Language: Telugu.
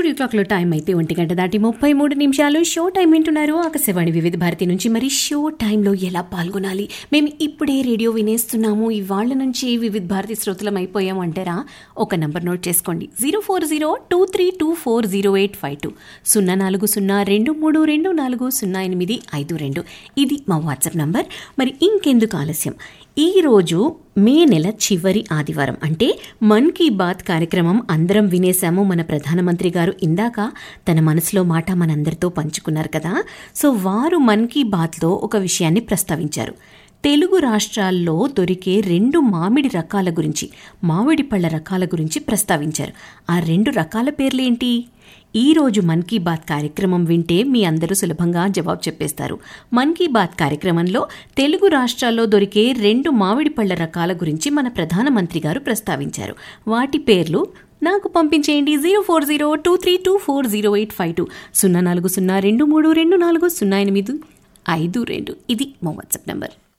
స్టూడియో క్లాక్లో టైం అయితే ఒంటి గంట దాటి ముప్పై మూడు నిమిషాలు షో టైం వింటున్నారు ఆకాశవాణి వివిధ భారతి నుంచి మరి షో టైంలో ఎలా పాల్గొనాలి మేము ఇప్పుడే రేడియో వినేస్తున్నాము ఇవాళ నుంచి వివిధ భారతి శ్రోతలం అయిపోయాం అంటారా ఒక నంబర్ నోట్ చేసుకోండి zero four zero two three two four zero eight five two సున్నా నాలుగు సున్నా రెండు మూడు రెండు నాలుగు సున్నా ఎనిమిది ఐదు రెండు ఇది మా వాట్సాప్ నంబర్ మరి ఇంకెందుకు ఆలస్యం ఈరోజు మే నెల చివరి ఆదివారం అంటే మన్ కీ బాత్ కార్యక్రమం అందరం వినేశాము మన ప్రధానమంత్రి గారు ఇందాక తన మనసులో మాట మనందరితో పంచుకున్నారు కదా సో వారు మన్ కీ బాత్లో ఒక విషయాన్ని ప్రస్తావించారు తెలుగు రాష్ట్రాల్లో దొరికే రెండు మామిడి రకాల గురించి మామిడి పళ్ళ రకాల గురించి ప్రస్తావించారు ఆ రెండు రకాల పేర్లేంటి ఈ రోజు మన్ కీ బాత్ కార్యక్రమం వింటే మీ అందరూ సులభంగా జవాబు చెప్పేస్తారు మన్ కీ బాత్ కార్యక్రమంలో తెలుగు రాష్ట్రాల్లో దొరికే రెండు మామిడి పళ్ళ రకాల గురించి మన ప్రధానమంత్రి గారు ప్రస్తావించారు వాటి పేర్లు నాకు పంపించేయండి zero four zero two three two four zero eight five two సున్నా నాలుగు సున్నా రెండు మూడు రెండు నాలుగు సున్నా ఎనిమిది ఐదు రెండు ఇది మా వాట్సాప్ నెంబర్